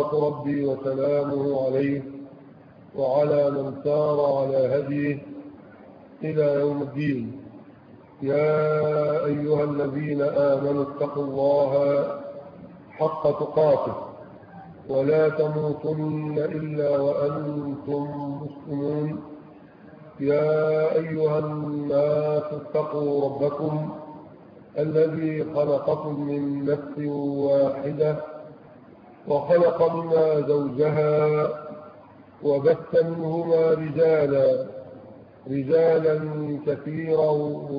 صلوات ربي وسلامه عليه وعلى من سار على هديه إلى يوم الدين يا أيها الذين آمنوا اتقوا الله حق تقاته ولا تموتن إلا وأنتم مسلمون يا أيها الناس اتقوا ربكم الذي خلقكم من نفس واحدة وخلق منها زوجها وبث منهما رجالا رجالا كثيرا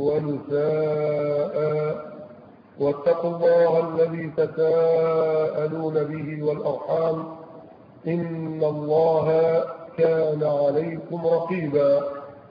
ونساء واتقوا الله الذي تساءلون به والأرحام إن الله كان عليكم رقيبا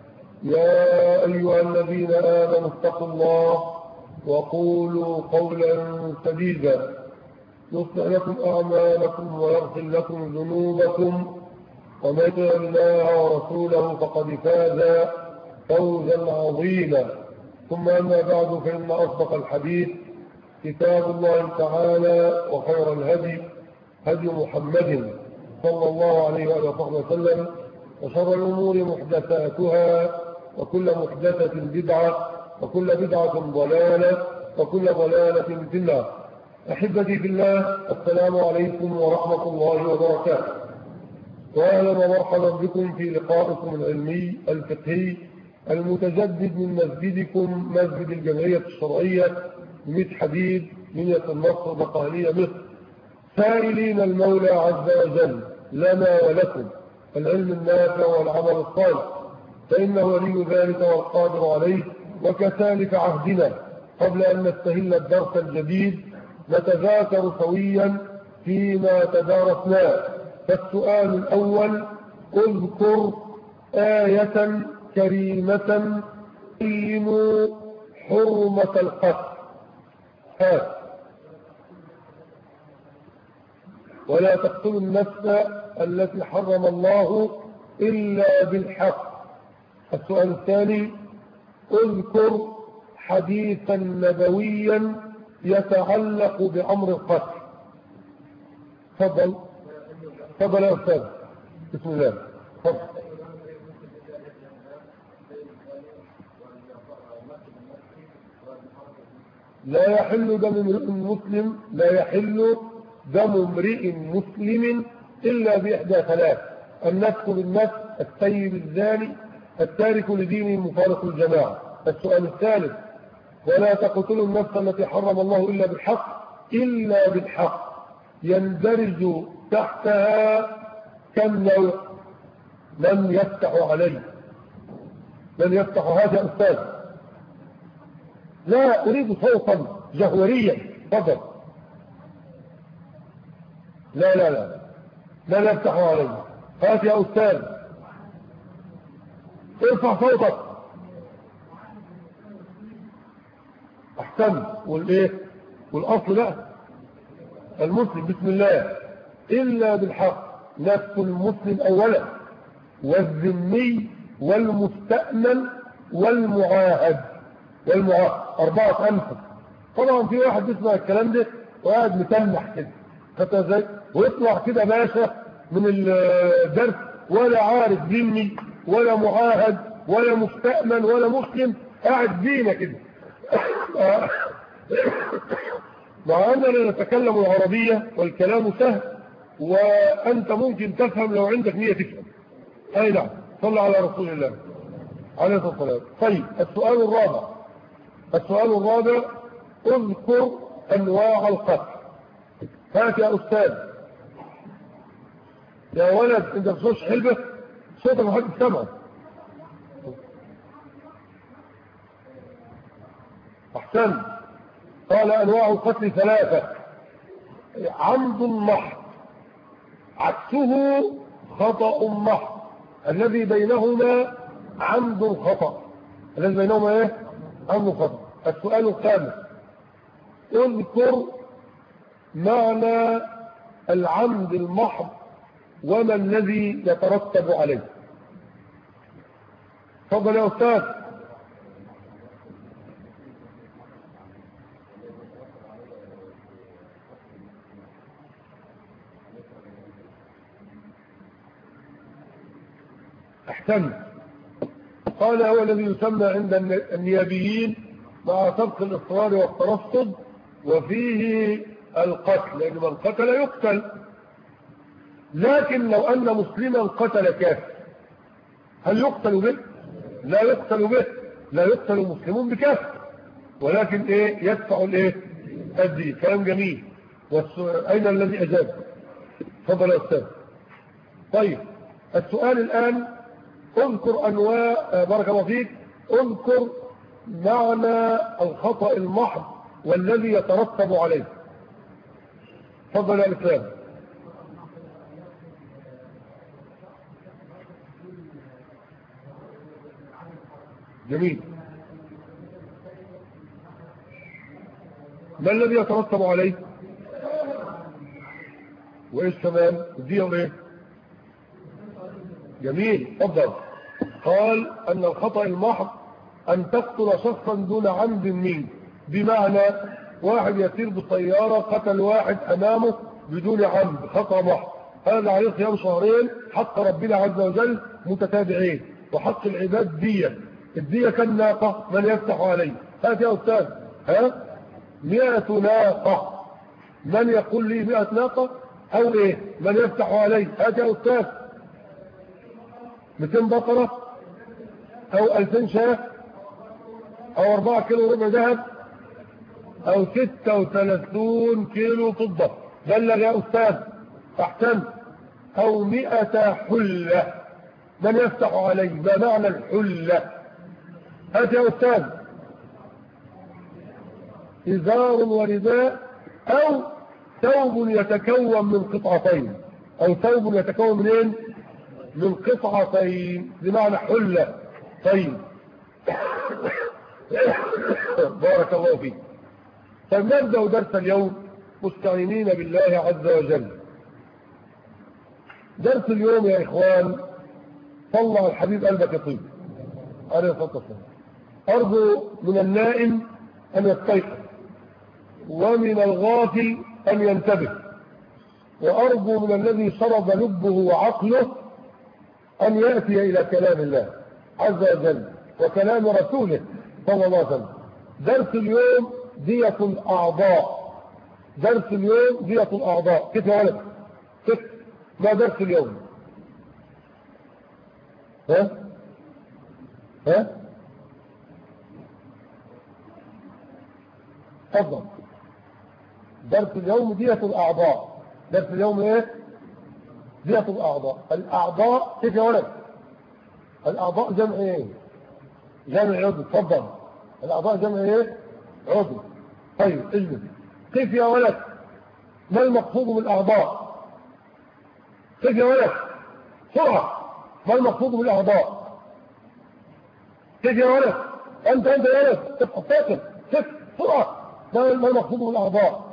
يا أيها الذين آمنوا اتقوا الله وقولوا قولا سديدا يصلح لكم أعمالكم ويغفر لكم ذنوبكم ومن يطع الله ورسوله فقد فاز فوزا عظيما ثم أما بعد فإن أصدق الحديث كتاب الله تعالى وخير الهدي هدي محمد صلى الله عليه وآله وسلم وشر الأمور محدثاتها وكل محدثة بدعة وكل بدعة ضلالة وكل ضلالة في النار أحبتي في الله السلام عليكم ورحمة الله وبركاته وأهلا ومرحبا بكم في لقائكم العلمي الفقهي المتجدد من مسجدكم مسجد الجمعية الشرعية بميت حديد منية النصر بقالية مصر سائلين المولى عز وجل لنا ولكم العلم النافع والعمل الصالح فإنه ولي ذلك والقادر عليه وكذلك عهدنا قبل أن نستهل الدرس الجديد نتذاكر سويا فيما تدارسناه فالسؤال الأول اذكر آية كريمة تبين حرمة القتل هات ولا تقتلوا النفس التي حرم الله إلا بالحق السؤال الثاني اذكر حديثا نبويا يتعلق بأمر القتل تفضل تفضل يا أستاذ بسم الله تفضل لا يحل دم امرئ مسلم لا يحل دم امرئ مسلم إلا بإحدى ثلاث النفس بالنفس السيب الزاني التارك لدينه مفارق الجماعة السؤال الثالث ولا تقتلوا النفس التي حرم الله إلا بالحق إلا بالحق يندرج تحتها كم نوع من يفتح عليه من يفتح هذا أستاذ لا أريد صوتا جهوريا فضل لا لا لا لا نفتح عليه هات يا أستاذ ارفع صوتك احسن والايه والاصل بقى المسلم بسم الله الا بالحق نفس المسلم اولا والذمي والمستأمن والمعاهد والمعاهد اربعة انفس طبعا في واحد بيسمع الكلام ده وقاعد متنح كده حتى ازاي ويطلع كده باشا من الدرس ولا عارف ذمي ولا معاهد ولا مستأمن ولا مسلم قاعد بينا كده مع أننا نتكلم العربية والكلام سهل وأنت ممكن تفهم لو عندك نية تفهم أي نعم صلى على رسول الله عليه الصلاة والسلام طيب السؤال الرابع السؤال الرابع اذكر أنواع القتل هات يا أستاذ يا ولد انت بصوص حلبة صوتك محد سمع احسن قال انواع القتل ثلاثة عمد محض عكسه خطأ محض الذي بينهما عمد خطأ الذي بينهما ايه عمد خطأ السؤال الخامس اذكر معنى العمد المحض وما الذي يترتب عليه تفضل يا أستاذ احتمل قال هو الذي يسمى عند النيابيين مع سبق الإصرار والترصد وفيه القتل لأن من قتل يقتل لكن لو أن مسلما قتل كافر هل يقتل به؟ لا يقتل به لا يقتل مسلم بكافر ولكن ايه يدفع الايه الدين كلام جميل اين الذي اجاب تفضل يا استاذ طيب السؤال الان اذكر انواع بارك الله فيك اذكر معنى الخطأ المحض والذي يترتب عليه تفضل يا اسلام جميل ما الذي يترتب عليه وايش كمان الدية وايه جميل تفضل قال ان الخطأ المحض ان تقتل شخصا دون عمد منه بمعنى واحد يسير بالطيارة قتل واحد امامه بدون عمد خطأ محض هذا عليه صيام شهرين حق ربنا عز وجل متتابعين وحق العباد دية الدية كم ناقة من يفتح عليه هات يا أستاذ ها مئة ناقة من يقول لي مئة ناقة أو إيه من يفتح عليه هات يا أستاذ 200 بقرة أو 2000 شاة أو 4 كيلو ربع ذهب أو 36 كيلو فضة بلغ يا أستاذ أحسن أو 100 حلة من يفتح عليه ما معنى الحلة هات يا أستاذ إزار ورداء أو ثوب يتكون من قطعتين أو ثوب يتكون من إيه؟ من قطعتين بمعنى حلة طيب بارك الله فيك فنبدأ درس اليوم مستعينين بالله عز وجل درس اليوم يا إخوان طلع الحبيب قلبك يطيب عليه الصلاة والسلام أرجو من النائم أن يستيقظ ومن الغافل أن ينتبه وأرجو من الذي شرب لبه وعقله أن يأتي إلى كلام الله عز وجل وكلام رسوله صلى الله عليه وسلم درس اليوم دية الأعضاء درس اليوم دية الأعضاء كيف يا ولد كيف ما درس اليوم ها ها تفضل درس اليوم دية الأعضاء درس اليوم ايه دية الأعضاء الأعضاء كيف يا ولد الأعضاء جمع ايه جمع عضو تفضل الأعضاء جمع ايه عضو طيب اجلس كيف يا ولد ما المقصود بالأعضاء كيف يا ولد سرعة ما المقصود بالأعضاء كيف يا ولد أنت أنت يا ولد تبقى ساكت كيف سرعة ما المقصود بالأعضاء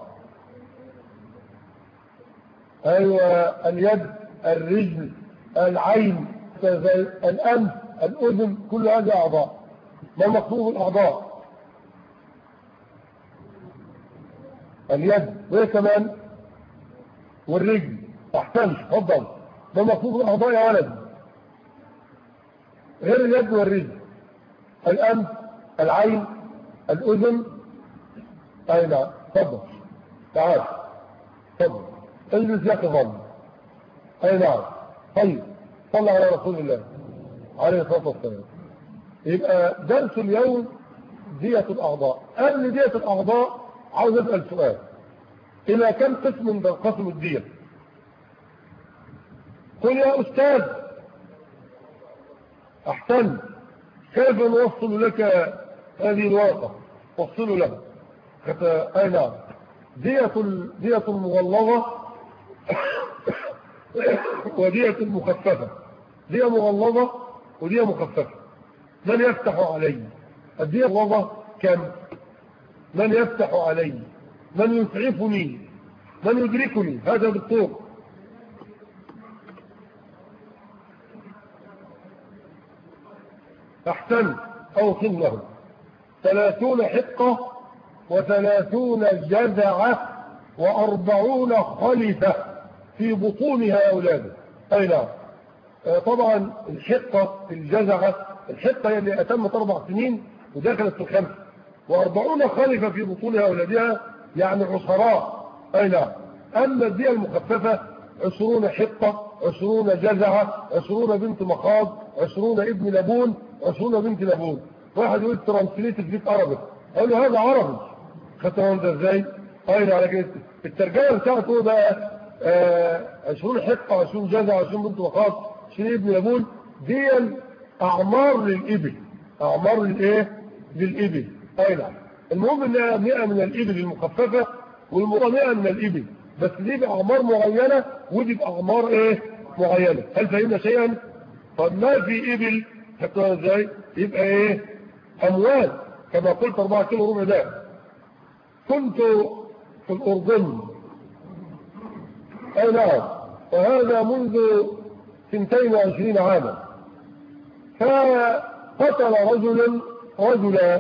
أيوة اليد الرجل العين الأنف الأذن كل هذه أعضاء ما المقصود بالأعضاء اليد وايه كمان والرجل احسنت اتفضل ما المقصود بالأعضاء يا ولد غير اليد والرجل الأنف العين الأذن اي نعم تفضل تعال تفضل اجلس يا تفضل اي نعم طيب صلى على رسول الله عليه الصلاه والسلام يبقى درس اليوم دية الأعضاء قبل دية الأعضاء عاوز أسأل سؤال إلى كم قسم تنقسم الدية قل يا أستاذ أحسن كيف نوصل لك هذه الواقع وصلوا له اي نعم دية دية المغلظة ودية المخففة دية مغلظة ودية مخففة من يفتح علي الدية المغلظة كم من يفتح علي من يسعفني من يدركني هذا بالطور احسن اوصل له ثلاثون حقة وثلاثون جذعة وأربعون خلفة في بطونها أولاده أي نعم آه، طبعا الحقة في الجزعة الحقة هي اللي أتمت أربع سنين ودخلت في الخمس وأربعون خلفة في بطونها أولادها يعني عصراء أي نعم أما الدية المخففة عشرون حقة عشرون جزعة عشرون بنت مخاض عشرون ابن لبون عشرون بنت لبون واحد يقول ترانسليت في عربي اقول له هذا عربي خدت ده ازاي قايل على كده الترجمه بتاعته بقى آه 20 حقه 20 جزع 20 بنت مخاض 20 ابن لبون دي اعمار للابل اعمار للايه للابل قايل المهم انها 100 من الابل المخففه والمرة 100 من الابل بس دي باعمار معينه ودي باعمار ايه معينه هل فهمنا شيئا طب ما في ابل حطها ازاي يبقى ايه اموال كما قلت 4 كيلو ربع ده كنت في الاردن اي نعم وهذا منذ 22 عاما فقتل رجل رجلا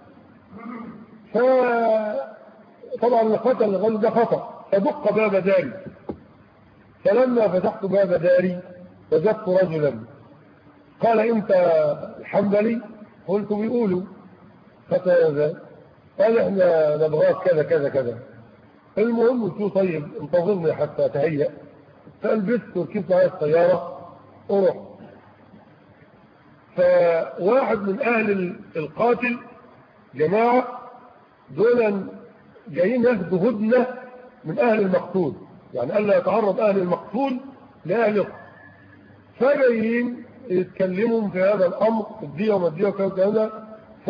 فطبعا قتل الرجل ده خطأ فدق باب داري فلما فتحت باب داري وجدت رجلا قال انت الحنبلي قلت بيقولوا فتى قال احنا نبغاك كذا كذا كذا المهم قلت له طيب انتظرني حتى اتهيأ فلبست وركبت على السيارة ورحت فواحد من اهل القاتل جماعة دول جايين ياخدوا هدنة من اهل المقتول يعني الا يتعرض اهل المقتول لاهل فجايين يتكلموا في هذا الامر الدية وما الدية وكذا وكذا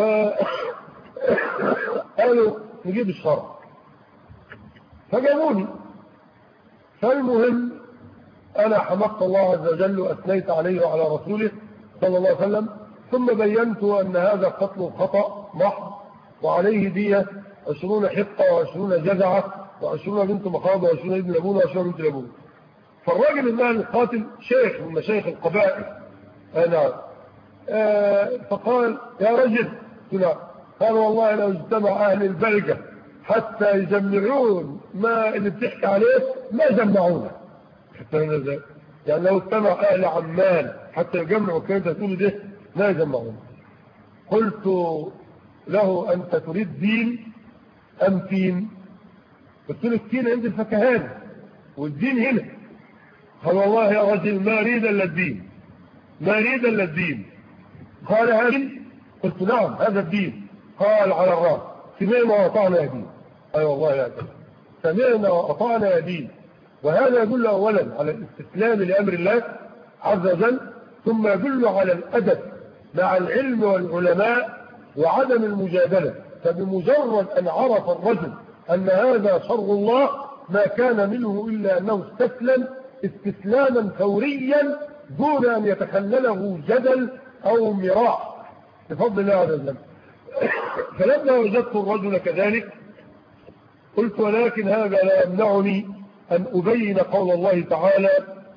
فقالوا نجيب الشرع فجابوني فالمهم انا حمدت الله عز وجل واثنيت عليه وعلى رسوله صلى الله عليه وسلم ثم بينت ان هذا قتل خطأ محض وعليه دية عشرون حقة وعشرون جزعة وعشرون بنت مخاض وعشرون ابن لبون وعشرون بنت لبون فالراجل المال القاتل شيخ من مشايخ القبائل نعم آه فقال يا رجل لا قال والله لو اجتمع اهل البلجة حتى يجمعون ما اللي بتحكي عليه ما جمعونا حتى يعني لو اجتمع اهل عمان حتى يجمعوا الكلام ده تقول ده ما يجمعونا قلت له انت تريد دين ام تين قلت له التين عند الفكهان والدين هنا قال والله يا رجل ما اريد الا الدين ما اريد الا الدين قال هذا قلت نعم هذا الدين قال على الراس سمعنا وأطعنا يا دين أي أيوة والله يا دين سمعنا وأطعنا يا دين وهذا يدل أولا على الاستسلام لأمر الله عز وجل ثم يدل على الأدب مع العلم والعلماء وعدم المجادلة فبمجرد أن عرف الرجل أن هذا شر الله ما كان منه إلا أنه استسلم استسلاما فوريا دون أن يتخلله جدل أو مراع بفضل الله عز وجل فلما وجدت الرجل كذلك قلت ولكن هذا لا يمنعني أن أبين قول الله تعالى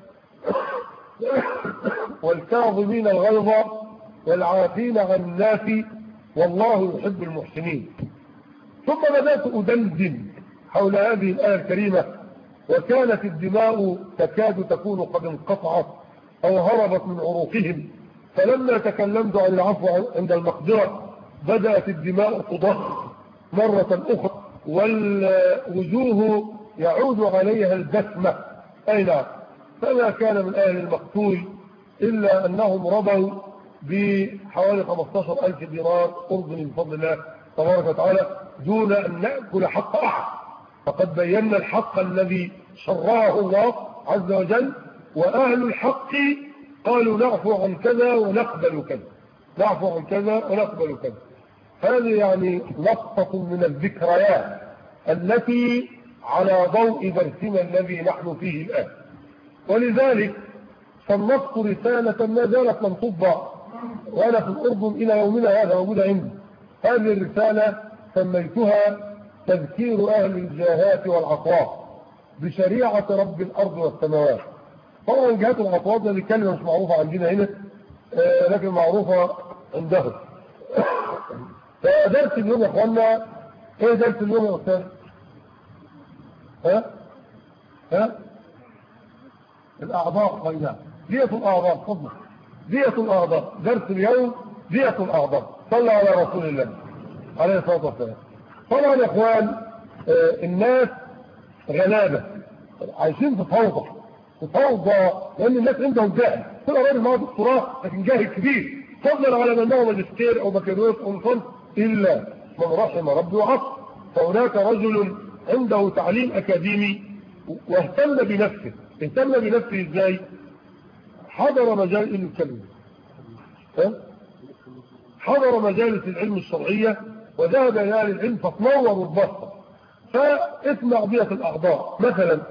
والكاظمين الغيظ والعافين عن الناس والله يحب المحسنين ثم بدأت أدندن حول هذه الآية الكريمة وكانت الدماء تكاد تكون قد انقطعت أو هربت من عروقهم فلما تكلمت عن العفو عند المقدرة بدأت الدماء تضخ مرة أخرى والوجوه يعود عليها البسمة أي نعم فما كان من أهل المقتول إلا أنهم رضوا بحوالي 15 ألف دينار أردني بفضل الله تبارك وتعالى دون أن نأكل حق أحد فقد بينا الحق الذي شرعه الله عز وجل وأهل الحق قالوا نعفو عن كذا ونقبل كذا نعفو عن كذا ونقبل كذا هذه يعني لقطة من الذكريات التي على ضوء درسنا الذي نحن فيه الآن ولذلك صنفت رسالة ما زالت لم تطبع وأنا في الأردن إلى يومنا هذا موجودة عندي هذه الرسالة سميتها تذكير أهل الجاهات والعطاف بشريعة رب الأرض والسماوات طبعا جهات العطاف دي كلمة مش معروفة عندنا هنا آه، لكن معروفة عندهم فدرس اليوم يا اخوانا ايه درس اليوم يا استاذ ها ها الاعضاء قيناء دية الأعضاء تفضل دية الأعضاء درس اليوم دية الأعضاء صلى على رسول الله عليه الصلاة والسلام طبعا يا اخوان آه، الناس غلابة عايشين في فوضى في فوضى لأن الناس عندهم جهل كل راجل معاه دكتوراه لكن جاهل كبير فضلا على من معه ماجستير أو بكالوريوس أو نصف إلا من رحم ربي وعصر فهناك رجل عنده تعليم أكاديمي واهتم بنفسه اهتم بنفسه ازاي حضر مجال الكلمة حضر مجالس العلم الشرعية وذهب إلى أهل العلم فتنور البصر فاسمع بيئة الأعضاء مثلا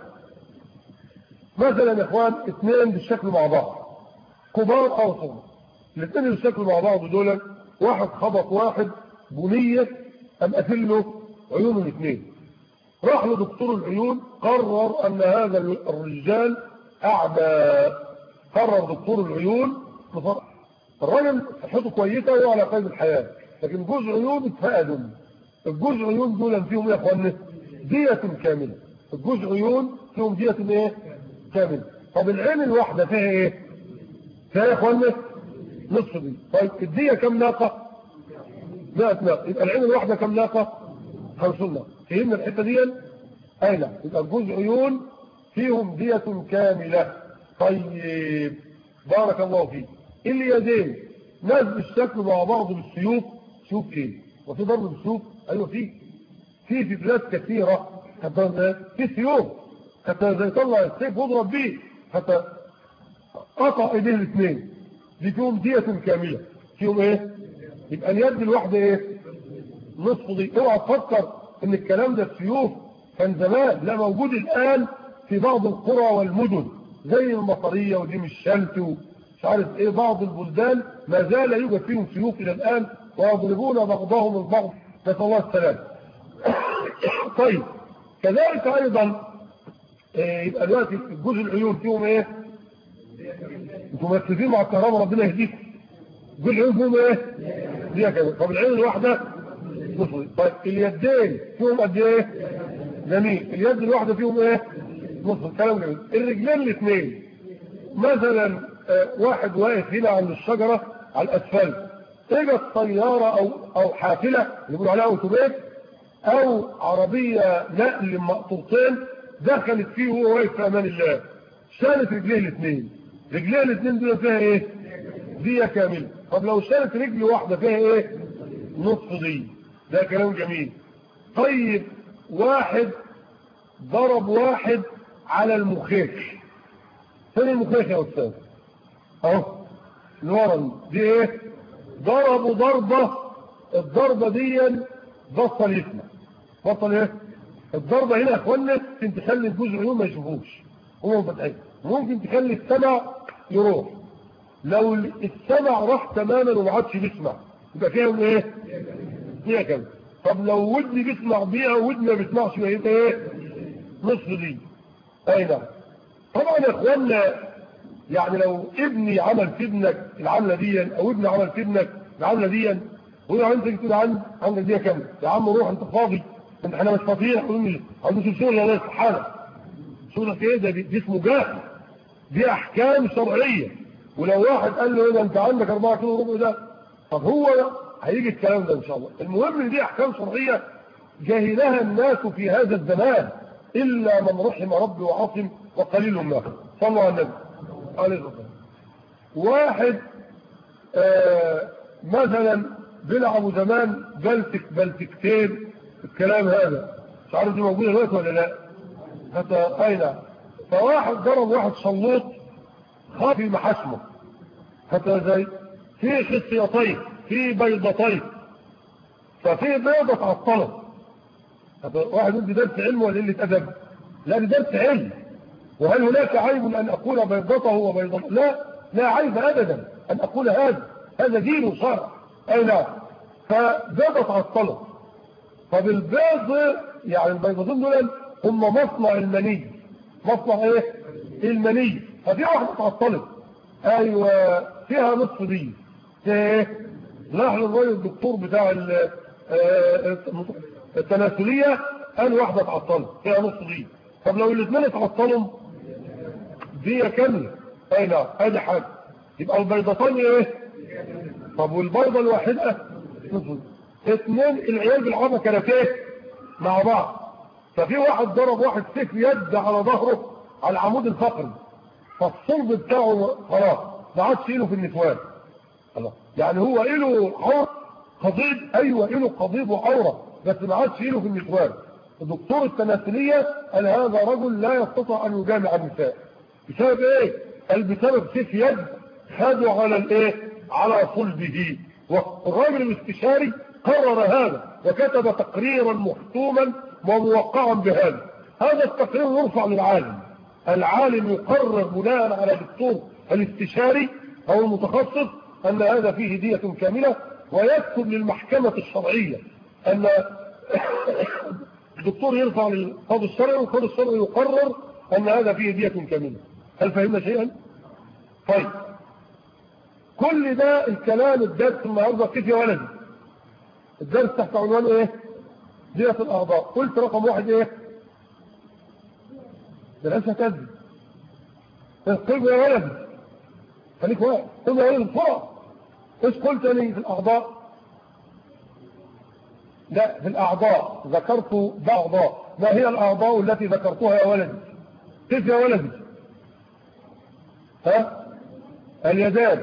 مثلا يا إخوان اثنين بالشكل مع بعض كبار أو صغار الاثنين بالشكل مع بعض دول واحد خبط واحد بنية أم قتل له عيون الاثنين راح لدكتور العيون قرر أن هذا الرجال أعدى قرر دكتور العيون الراجل صحته كويسة وهو على قيد الحياة لكن جزء عيون اتفقدوا الجزء عيون دول فيهم ايه يا اخوانا دية كاملة الجزء عيون فيهم دية ايه كاملة طب العين الواحدة فيها ايه فيها يا اخوانا نصف دي طيب الدية كم ناقة 100 ناقة يبقى العين الواحدة كم ناقة 50 ناقة فهمنا الحتة دي اي لا يبقى الجزء عيون فيهم دية كاملة طيب بارك الله فيك اليدين ناس بالشكل مع بعض بالسيوف سيوف ايه وفي ضرب بالسيوف ايوه في في في بلاد كثيرة حتى في سيوف حتى زي يطلع السيف واضرب بيه حتى قطع ايديه الاثنين دي فيهم دية كاملة فيهم ايه يبقى اليد الواحدة ايه نصف دي اوعى تفكر ان الكلام ده السيوف كان زمان لا موجود الان في بعض القرى والمدن زي المطرية ودي مش شلت مش عارف ايه بعض البلدان ما زال يوجد فيهم سيوف الى الان ويضربون بعضهم البعض نسال الله السلام طيب كذلك ايضا إيه يبقى دلوقتي الجزء العيون فيهم ايه انتوا مركزين مع الكهرباء ربنا يهديكم الجزء العيون فيهم ايه دي كده طب العين الواحده نصفي طيب اليدين فيهم قد ايه جميل اليد الواحده فيهم ايه نصف كلام جميل الرجلين الاثنين مثلا واحد واقف هنا عند الشجرة على الأسفل اجت طيارة أو, أو حافلة اللي بيقولوا عليها أوتوبيس أو عربية نقل مقطوطين دخلت فيه وهو واقف في أمان الله شالت رجليه الاثنين رجليه الاثنين دول فيها إيه؟ دي كاملة طب لو شالت رجل واحدة فيها إيه؟ نصف دي ده كلام جميل طيب واحد ضرب واحد على المخيخ فين المخيخ يا أستاذ؟ اهو الورم دي ايه ضربوا ضربة الضربة دي بطل يسمع بطل ايه الضربة هنا يا اخوانا ممكن تخلي الجزء عيون ما يشوفوش هو فتحي ممكن تخلي السمع يروح لو السمع راح تماما وما عادش بيسمع يبقى فيهم ايه فيها كده طب لو ودني بيسمع بيها ودني ما بيسمعش يبقى ايه نصف دي اي نعم طبعا يا اخوانا يعني لو ابني عمل في ابنك العملة دي او ابني عمل في ابنك العملة دي ويقول انت تقول عن عندك دي كام يا عم روح انت فاضي انت احنا مش فاضيين يقول عنده شغل الله سبحانه شغلك ايه ده دي اسمه جاهل دي احكام شرعيه ولو واحد قال له ايه ده انت عندك 4 كيلو ربع ده طب هو هيجي الكلام ده ان شاء الله المهم ان دي احكام شرعيه جاهلها الناس في هذا الزمان الا من رحم ربي وعصم وقليل ما صلوا على النبي عليه الصلاة واحد آه مثلا بيلعبوا زمان بلتك بلتكتين الكلام هذا مش عارف دي موجودة دلوقتي ولا لا حتى اين فواحد ضرب واحد شلوط خافي محاسمه حتى زي في خصيتين في بيضتين ففي بيضة تعطلت واحد يقول دي درس علم ولا قلة ادب لا دي درس علم وهل هناك عيب أن أقول بيضته وبيضته لا لا عيب أبدا أن أقول هذا هذا دين وشرع أي لا فبيضة عطلت فبالبيض يعني البيضتين دول هم مصنع المني مصنع ايه المني ففي واحدة تعطلت ايوه فيها نصف دي ايه نحن الراجل الدكتور بتاع التناسلية قال واحدة تعطلت فيها نصف دي طب لو الاثنين اتعطلوا دي كاملة اي نعم ادي حاجه يبقى البيضتان ايه طب والبيضه الواحده اثنين العيال بيلعبوا كاراتيه مع بعض ففي واحد ضرب واحد سيف يد على ظهره على العمود الفقري فالصلب بتاعه خلاص ما عادش له في النسوان الله يعني هو له عور قضيب ايوه له قضيب وعوره بس ما عادش له في النسوان الدكتور التناسليه قال هذا رجل لا يستطيع ان يجامع النساء بسبب ايه قال بسبب سيف يد خده على الايه على صلبه والراجل الاستشاري قرر هذا وكتب تقريرا محتوما وموقعا بهذا هذا التقرير يرفع للعالم العالم يقرر بناء على الدكتور الاستشاري او المتخصص ان هذا فيه هدية كاملة ويكتب للمحكمة الشرعية ان الدكتور يرفع للقاضي الشرعي والقاضي الشرعي يقرر ان هذا فيه هدية كاملة هل فهمنا شيئا؟ طيب كل ده الكلام الدرس النهارده كيف يا ولدي الدرس تحت عنوان ايه دية الاعضاء قلت رقم واحد ايه بلاش هتزي قلب يا ولدي خليك واحد قلب يا ولدي بسرعه ايش قلت لي في الاعضاء لا في الاعضاء ذكرت بعض ما هي الاعضاء التي ذكرتها يا ولدي كيف يا ولدي ها اليدان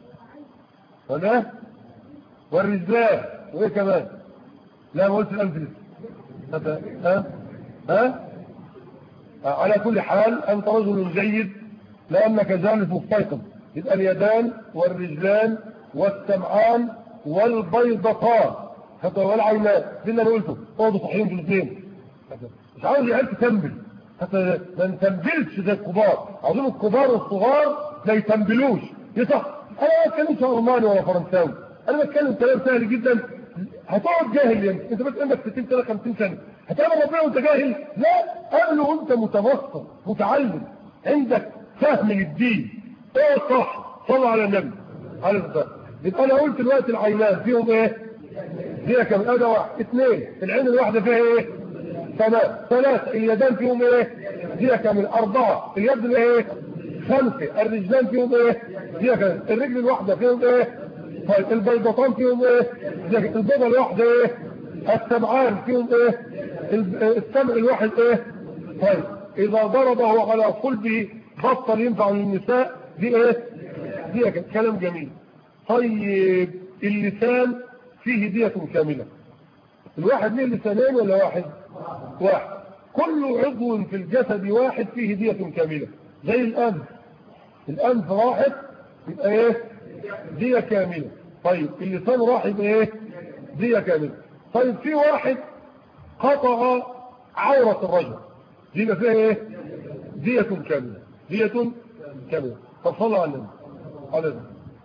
هنا والرجلان وايه كمان لا ما قلت الانفلس ها ها على كل حال انت رجل جيد لانك جالس مستيقظ يبقى اليدان والرجلان والسمعان والبيضتان حتى والعينان دي اللي انا قلته اقعدوا صحيين في الاثنين مش عاوز العيال تتنبل حتى ما نتنبلش زي الكبار عاوزين الكبار والصغار ما يتنبلوش يصح انا ما بتكلمش الماني ولا فرنساوي انا بتكلم كلام سهل جدا هتقعد جاهل يعني انت بس عندك 60 سنه 50 سنه هتعمل ربنا وانت جاهل لا قبل وانت متبصر متعلم عندك فهم للدين ايه صح صلى على النبي عليه الصلاه يبقى انا قلت دلوقتي العينان فيهم ايه فيها كم اداه واحد اثنين العين الواحده فيها ايه تمام ثلاثه اليدان فيهم ايه فيها كم اربعه اليد ايه خمسه الرجلان فيهم ايه فيها كم الرجل الواحده فيهم ايه طيب البيضتان فيهم ايه البيضه الواحده ايه السبعان فيهم ايه السبع الواحد ايه طيب اذا ضربه على قلبه بطل ينفع للنساء دي ايه دي كلام جميل طيب اللسان فيه هدية كاملة الواحد ليه لسانين ولا واحد واحد كل عضو في الجسد واحد فيه هدية كاملة زي الانف الانف واحد يبقى ايه دية كاملة طيب اللسان راح يبقى ايه دية كاملة طيب في واحد قطع عورة الرجل دي يبقى فيها ايه دية كاملة دية كاملة طب صلى على النبي عليه الصلاة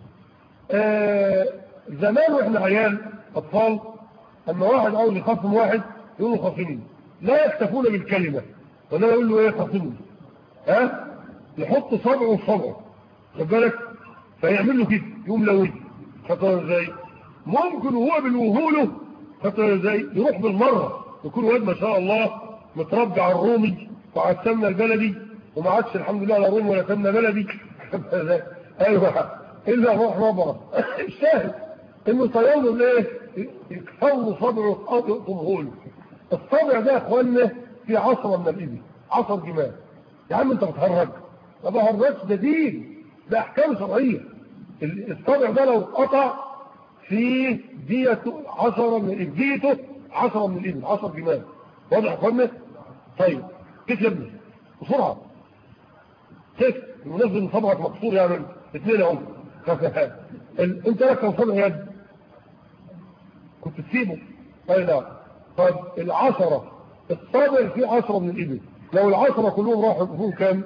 آه زمان واحنا عيال اطفال اما واحد عاوز يخصم واحد يقول له خصمني لا يكتفون بالكلمة ولا يقول له ايه خصمني ها يحط صبعه في صبعه خد بالك فيعمل له كده يقوم لوي خطر ازاي ممكن وهو بالوهوله خطر ازاي يروح بالمرة يكون واد ما شاء الله متربي على الرومي وعلى السمنة البلدي وما عادش الحمد لله لا رومي ولا سمنة بلدي ايوه الا روح ربع الشاهد انه صيام ايه يكسر صدره يقطمه له الصبع ده يا اخوانا في عصرة من الابل عصر جمال يا عم انت بتهرج ما بهرجش ده دين ده احكام شرعيه الصبع ده لو اتقطع في دية عشرة من الابل ديته عشرة من الابل عشر جمال واضح يا اخوانا طيب كيف يا ابني بسرعه كيف ونزل صبعك مكسور يعني اثنين اهو انت لك كم صبع يد كنت تسيبه اي لا طيب العشرة الصابع فيه عشرة من الإبل لو العشرة كلهم راحوا يكون كام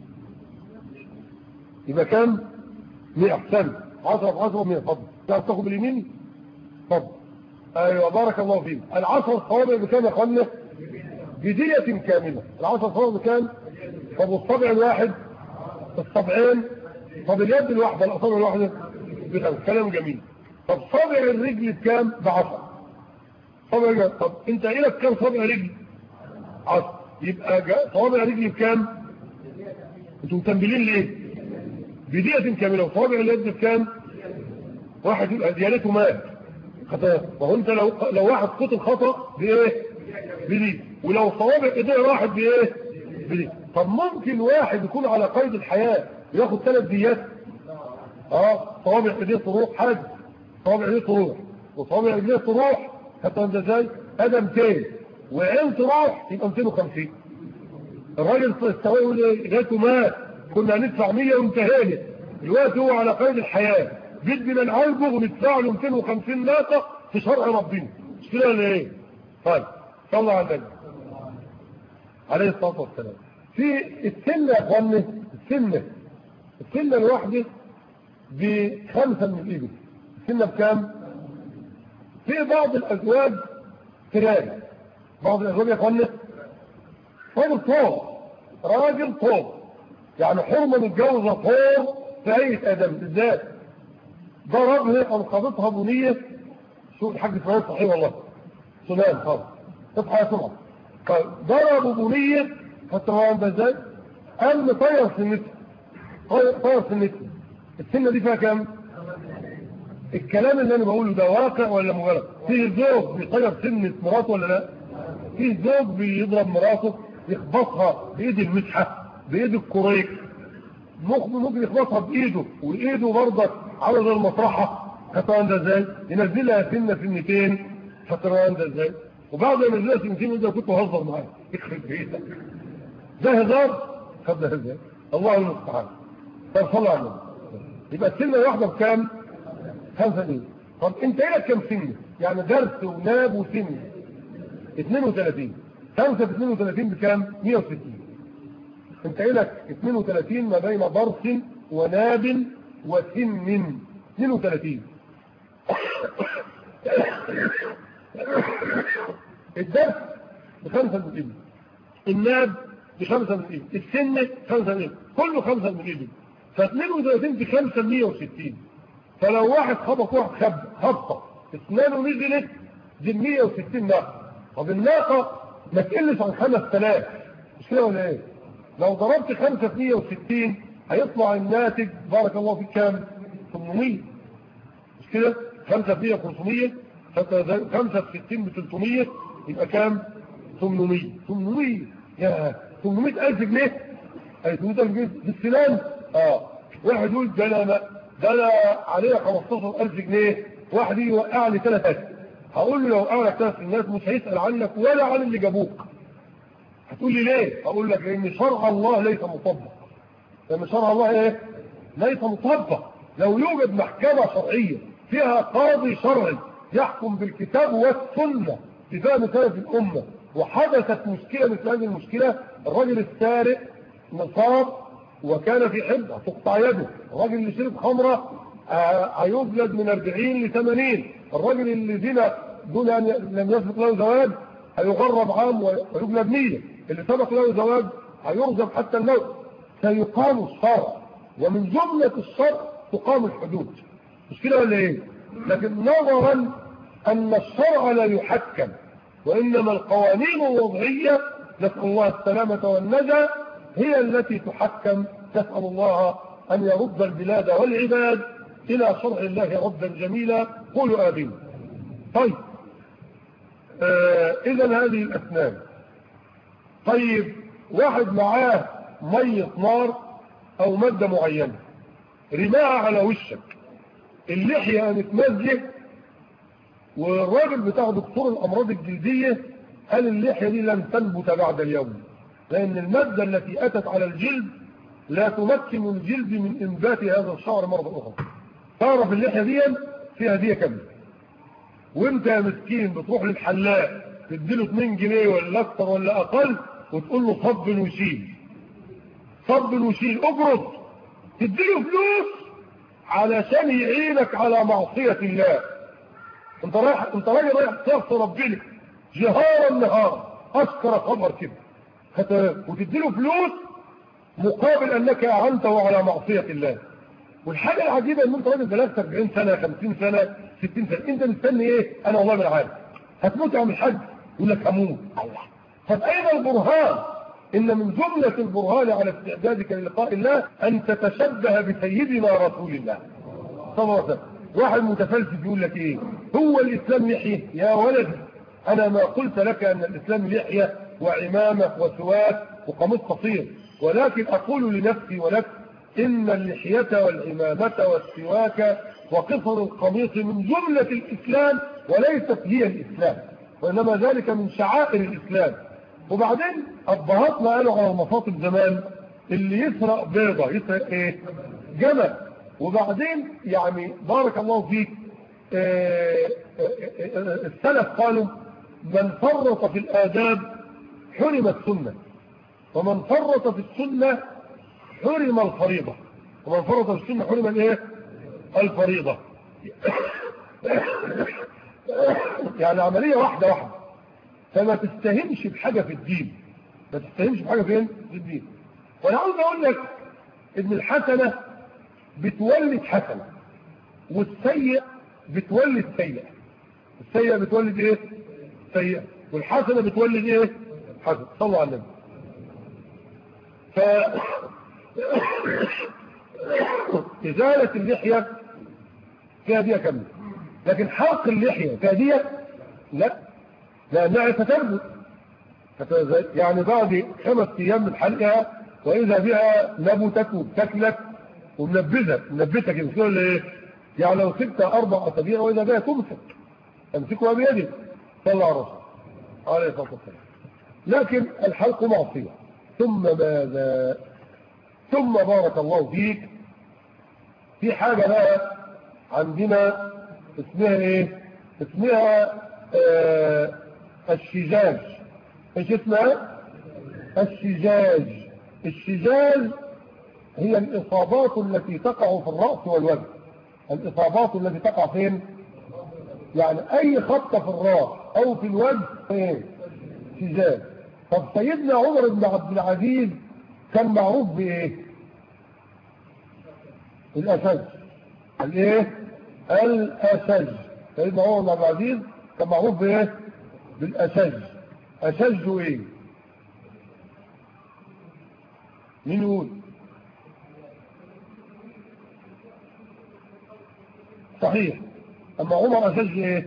يبقى كام 100 احسن 10 في 10 100 فضل تعرف تاخد باليمين فضل ايوه بارك الله فيك العشرة الصوابع بكام يا اخوانا بدية كاملة العشرة الصوابع بكام طب والصبع الواحد الصبعين طب اليد الواحدة الاصابع الواحدة بخمس كلام جميل طب صابع الرجل بكام بعشر صابع طب انت لك كام صابع رجل عشر يبقى صوابع رجل بكام انتوا متنبلين ليه بدية كاملة وصابع اليد بكام واحد يبقى ديانته مات خطأ وهو انت لو لو واحد قتل خطأ بايه بدي ولو صوابع ايديه راحت بايه بدي طب ممكن واحد يكون على قيد الحياة ياخد ثلاث ديات اه صوابع ايديه تروح حد صوابع ايديه تروح وصوابع ايديه تروح حتى انت ازاي ادم 200 وعين تروح يبقى 250 الراجل استوى يقول ايه جاته مات كنا هندفع 100 وانتهينا دلوقتي هو على قيد الحياه بدنا نعالجه وندفع له 250 ناقه في شرع ربنا مش كده ولا ايه؟ طيب صلى على النبي عليه الصلاه والسلام في السنه يا اخواني السنه السنه الواحده بخمسه من الابل السنه بكام؟ في بعض الازواج تراب بعض الازواج يا اخواني راجل طور راجل طور يعني حرمه متجوزه طور في هيئه ادم بالذات ضربها انقذتها بنيه شوف الحاج اسماعيل صحيح والله سلام خالص اصحى يا سمعه ضربوا بنيه حتى هو عندها ازاي قام طير سنتها طير سنتها السنه دي فيها كام الكلام اللي انا بقوله ده واقع ولا مجرد فيه زوج بيطير سنه مراته ولا لا فيه زوج بيضرب مراته يخبطها بايد المسحه بايد الكوريك ممكن يخبطها بايده وايده برضك على زي المطرحه خطوان ده ازاي ينزلها سنه سنتين خطوان ده ازاي وبعد ما ينزلها سنتين ده كنت بهزر معاه يخرب بيتك ده هزار خد ده ازاي الله المستعان طب صلى على النبي يبقى السنه الواحده بكام خمسة دي طب انت ايه لك كام سنه يعني درس وناب وسنه 32 خمسة في 32 بكام 160 انت ايه لك 32 ما بين ضرس وناب وسن 32 الدرس بخمسة من الإبل الناب بخمسة من الإبل السن خمسة من الإبل كله خمسة من الإبل ف 32 بخمسة 160 فلو واحد خبط واحد خب خبطة اسنانه نزلت دي 160 ناقة طب الناقة ما تقلش عن 5000 مش كده ولا ايه؟ لو ضربت 5 في 160 هيطلع الناتج بارك الله فيك كام 800 مش كده 5 في 100 500 5 في 60 ب 300 يبقى كام 800 800 يا 800 ألف جنيه أي 800 ألف جنيه بالسلام اه واحد يقول ده انا ده انا عليا 15000 جنيه واحد يجي يوقع لي 3000 هقول له لو وقع لك 3000 الناس مش هيسأل عنك ولا عن اللي جابوك هتقول لي ليه اقول لك لان شرع الله ليس مطبق لان شرع الله ايه ليس مطبق لو يوجد محكمة شرعية فيها قاضي شرعي يحكم بالكتاب والسنة في فهم سلف الأمة وحدثت مشكلة مثل هذه المشكلة الرجل السارق نصاب وكان في حبة تقطع يده الرجل اللي شرب خمرة هيجلد من 40 ل 80 الرجل اللي زنا دون أن لم يسبق له زواج هيغرب عام ويجلد 100 اللي سبق له زواج هيرجم حتى الموت سيقام الشرع ومن جملة الشرع تقام الحدود مش كده ولا ايه لكن نظرا ان الشرع لا يحكم وانما القوانين الوضعية نسأل الله السلامة والنجاة هي التي تحكم نسأل الله ان يرد البلاد والعباد الى شرع الله ردا جميلا قولوا امين طيب آه اذا هذه الاسنان طيب واحد معاه مية نار او مادة معينة رماها على وشك اللحية متمزج والراجل بتاع دكتور الامراض الجلدية قال اللحية دي لن تنبت بعد اليوم لان المادة التي اتت على الجلد لا تمكن الجلد من انبات هذا الشعر مرة اخرى تعرف اللحية دي فيها دي كاملة وانت يا مسكين بتروح للحلاق تديله 2 جنيه ولا اكتر ولا اقل وتقول له صب وشيل صب وشيل اجرد تديله فلوس علشان يعينك على معصية الله انت رايح انت راجل رايح تغفر ربنا جهارا نهارا اشكر خبر كده وتديله فلوس مقابل انك اعنته على معصية الله والحاجة العجيبة ان انت راجل بلغت 40 سنة 50 سنة 60 سنة انت مستني ايه انا والله ما عارف هتموت يا عم الحاج يقول لك هموت الله طب اين البرهان إن من جملة البرهان على استعدادك للقاء الله أن تتشبه بسيدنا رسول الله صلى الله عليه وسلم واحد متفلسف يقول لك إيه هو الإسلام لحية يا ولدي أنا ما قلت لك أن الإسلام لحية وعمامة وسواك وقميص قصير ولكن أقول لنفسي ولك إن اللحية والعمامة والسواك وقصر القميص من جملة الإسلام وليست هي الإسلام وإنما ذلك من شعائر الإسلام وبعدين أبهاتنا قالوا على المصاطب زمان اللي يسرق بيضة يسرق إيه جمل وبعدين يعني بارك الله فيك آه، آه، آه، السلف قالوا من فرط في الآداب حرم السنة ومن فرط في السنة حرم الفريضة ومن فرط في السنة حرم الايه الفريضة يعني عملية واحدة واحدة فما تستهمش بحاجة في الدين ما تستهمش بحاجة فين في الدين وانا عاوز اقول لك ان الحسنة بتولد حسنة والسيء بتولد سيء السيء بتولد ايه سيء والحسنة بتولد ايه حسنة صلوا على النبي ف إزالة اللحية فيها دية كاملة لكن حلق اللحية فيها دية لا لأنها ستنبت يعني بعد خمس أيام من حلقها وإذا بها نبتت وبتكلت ومنبذة منبتك كده ولا إيه يعني لو سبتها أربع أسابيع وإذا بها تمسك تمسكها بيدك صلى على الرسول عليه الصلاة والسلام لكن الحلق معصية ثم ماذا ثم بارك الله فيك في حاجة بقى عندنا اسمها ايه اسمها آه الشجاج ايش اسمها الشجاج الشجاج هي الإصابات التي تقع في الرأس والوجه الإصابات التي تقع فين يعني أي خطة في الرأس أو في الوجه ايه شجاج طب سيدنا عمر بن عبد العزيز كان معروف بايه الاسد الايه الاسد سيدنا عمر بن عبد العزيز كان معروف بايه بالاسد اسد ايه مين يقول صحيح اما عمر اسد ايه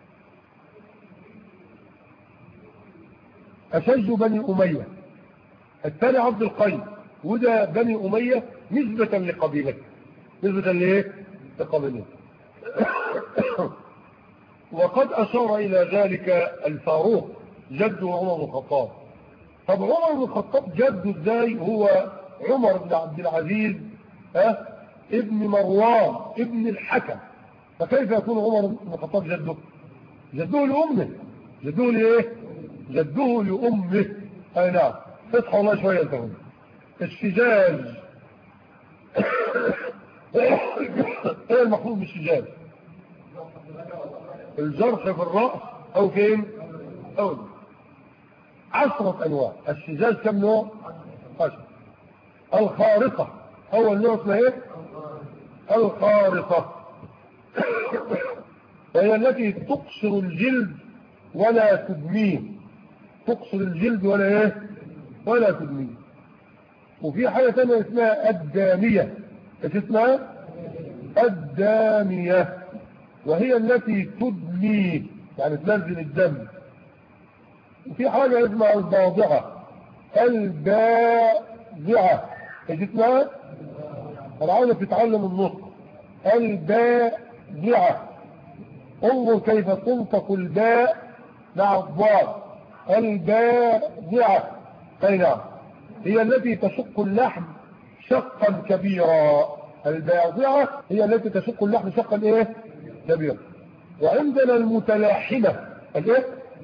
أشج بني أمية الثاني عبد القيس وده بني أمية نسبة لقبيلته نسبة لإيه؟ لقبيلته وقد أشار إلى ذلك الفاروق جد عمر بن الخطاب طب عمر بن الخطاب جده ازاي هو عمر بن عبد العزيز ها ابن مروان ابن الحكم فكيف يكون عمر بن الخطاب جده جده لأمه جده لإيه جده لأمه أي نعم اصحى الله شوية انتهم الشجاج ايه المفروض بالشجاج الجرح في الرأس او فين او عشرة انواع الشجاج كم نوع عشرة الخارقة اول نوع اسمها ايه الخارقة وهي التي تقصر الجلد ولا تدميه تقصر الجلد ولا ايه ولا تدميه وفي حاجة ثانية اسمها الدامية ايش اسمها الدامية وهي التي تدمي يعني تنزل الدم وفي حاجة اسمها الباضعة الباضعة ايش اسمها انا عاوزك تتعلم النطق الباضعة انظر كيف تنطق الباء مع الضاد الباضعة اي نعم هي التي تشق اللحم شقا كبيرا الباضعة هي التي تشق اللحم شقا ايه كبيرا وعندنا المتلاحمة الايه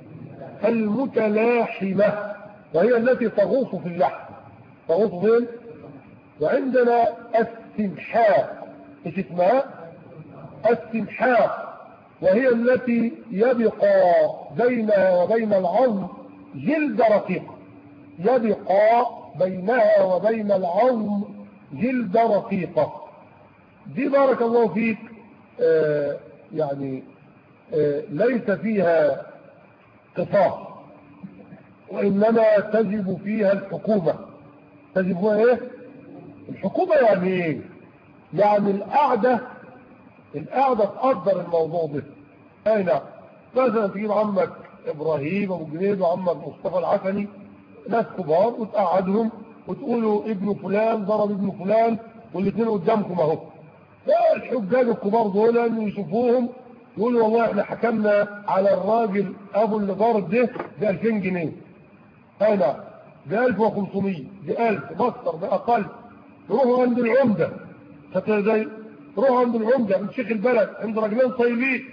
المتلاحمة وهي التي تغوص في اللحم تغوص فين وعندنا السمحاء ايش اسمها السمحاء وهي التي يبقى بينها وبين العظم جلد رقيقة يبقى بينها وبين العظم جلد رقيقة دي بارك الله فيك آه يعني آه ليس فيها قصاص وإنما تجب فيها الحكومة تجب فيها إيه؟ الحكومة يعني إيه؟ يعني القعدة القعدة تقدر الموضوع ده أي نعم مثلا تجيب عمك إبراهيم أبو جنيد وعمك مصطفى العسني ناس كبار وتقعدهم وتقولوا ابن فلان ضرب ابن فلان والاثنين قدامكم اهو الحجاج الكبار دول يشوفوهم يقولوا والله احنا حكمنا على الراجل ابو اللي ضارب ده ب 2000 جنيه اي نعم ب 1500 ب 1000 مصدر باقل يروحوا عند العمده زي روحوا عند العمده عند شيخ البلد عند راجلين طيبين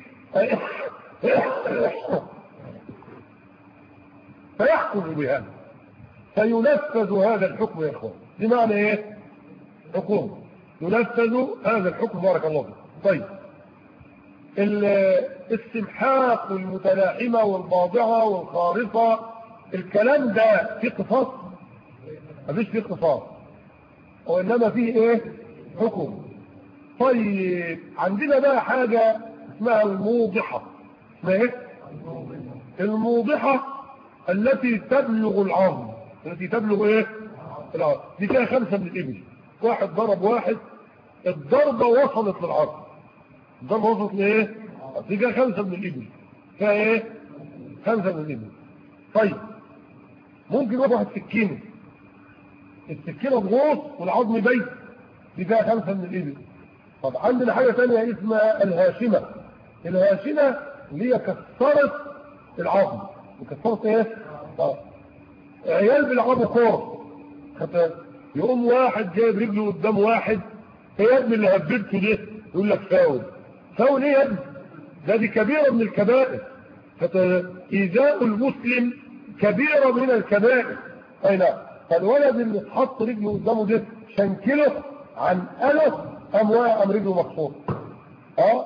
فيحكم بهذا فينفذ هذا الحكم يا اخوان بمعنى ايه حكومه ينفذ هذا الحكم بارك الله فيك طيب السمحاق والمتلاحمة والباضعة والخارصة الكلام ده فيه قصاص مفيش فيه قصاص وإنما فيه ايه حكم طيب عندنا بقى حاجة اسمها الموضحة اسمها ايه الموضحة التي تبلغ العظم التي تبلغ ايه العظم دي فيها خمسة من الإبل واحد ضرب واحد الضربة وصلت للعظم الضربة وصلت لايه دي فيها خمسة من الإبل فيها ايه خمسة من الإبل طيب ممكن واحد سكينة السكينة تغوص والعظم بيت دي فيها خمسة من الإبل طب عندنا حاجة ثانية اسمها الهاشمة الهاشمة اللي هي كسرت العظم وكسرت ايه طب عيال بيلعبوا كوره يقوم واحد جايب رجله قدام واحد ايه يا ابني اللي هببته ده يقول لك فاول فاول ايه يا ابني ده دي كبيرة من الكبائر إيذاء المسلم كبيرة من الكبائر اي نعم فالولد اللي اتحط رجله قدامه ده شنكله عن ألف أم واقع أم رجله مكسور اه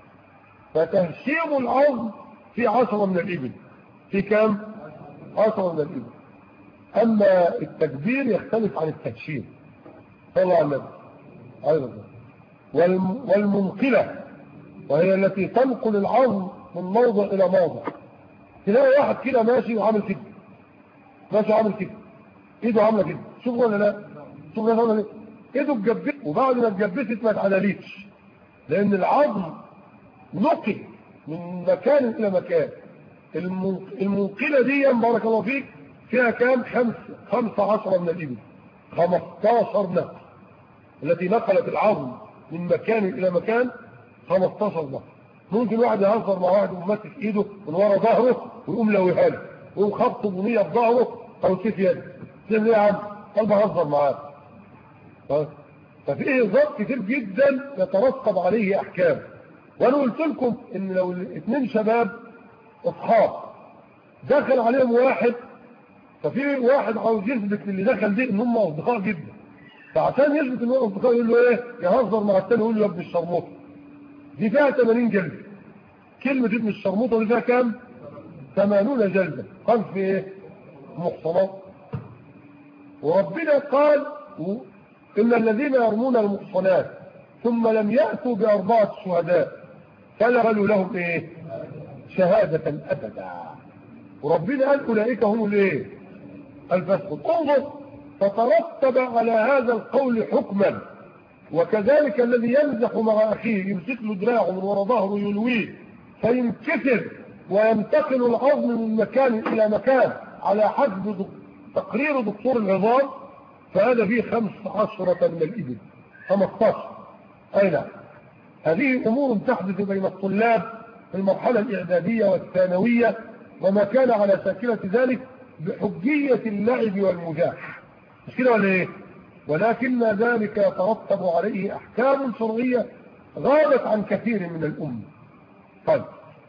فتهشيم العظم في عشرة من الإبل في كام عشرة من الإبل أما التكبير يختلف عن التهشيم صلى على النبي أيضا والمنقلة وهي التي تنقل العظم من موضع إلى موضع تلاقي واحد كده ماشي وعامل كده ماشي عامل كده ايده عامله كده شوف ولا لا شوف ولا لا ايده اتجبست وبعد ما اتجبست ما اتعدلتش لان العظم نقل من مكان الى مكان المنقلة دي بارك الله فيك فيها كام خمس خمسة عشر من الإبل خمستاشر نقل التي نقلت العظم من مكان إلى مكان خمستاشر نقل ممكن واحد يهزر مع واحد ومسك ايده من ورا ظهره ويقوم لويها له ويقوم خبطه بنيه في ظهره او كيف يده تقول يا عم قال بهزر معاه ففي هزار كتير جدا يترتب عليه احكام وانا قلت لكم ان لو الاثنين شباب اصحاب دخل عليهم واحد ففي واحد عاوز يثبت للي دخل دي ان هم اصدقاء جدا فعشان يثبت ان هم اصدقاء يقول له ايه يهزر مع الثاني يقول له يا ابن الشرموطه دي فيها 80 جلده كلمه ابن الشرموطه دي فيها كام 80 جلده قال في ايه محصنات وربنا قال ان الذين يرمون المحصنات ثم لم ياتوا باربعه شهداء فلا قالوا لهم ايه شهادة أبدا وربنا قال أولئك هم الايه الفسق انظر فترتب على هذا القول حكما وكذلك الذي يمزح مع أخيه يمسك له دراعه من وراء ظهره يلويه فينكسر وينتقل العظم من مكان إلى مكان على حسب تقرير دكتور العظام فهذا فيه خمس عشرة من الإبل 15 أي نعم هذه أمور تحدث بين الطلاب في المرحلة الإعدادية والثانوية وما كان على شاكلة ذلك بحجية اللعب والمجاح مش كده ولا ايه ولكن ذلك يترتب عليه أحكام شرعية غابت عن كثير من الأمة طيب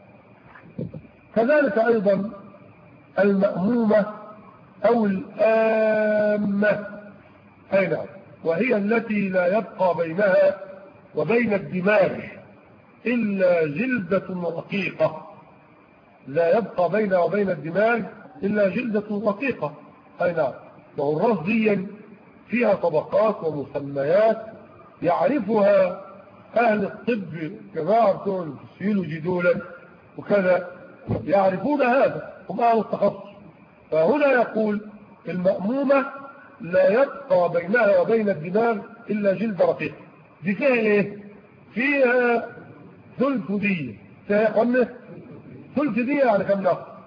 كذلك أيضا المأمومة أو الآمة أي نعم وهي التي لا يبقى بينها وبين الدماغ إلا جلدة رقيقة لا يبقى بينها وبين الدماغ إلا جلدة رقيقة أي نعم والراس دي فيها طبقات ومسميات يعرفها أهل الطب جماعة بتوع الفسيولوجي دولا وكذا يعرفون هذا هم أهل التخصص فهنا يقول المأمومة لا يبقى بينها وبين الدماغ إلا جلد رقيق دي فيها ايه فيها ثلث دية فيها يا اخوانا ثلث دية يعني كم ناقة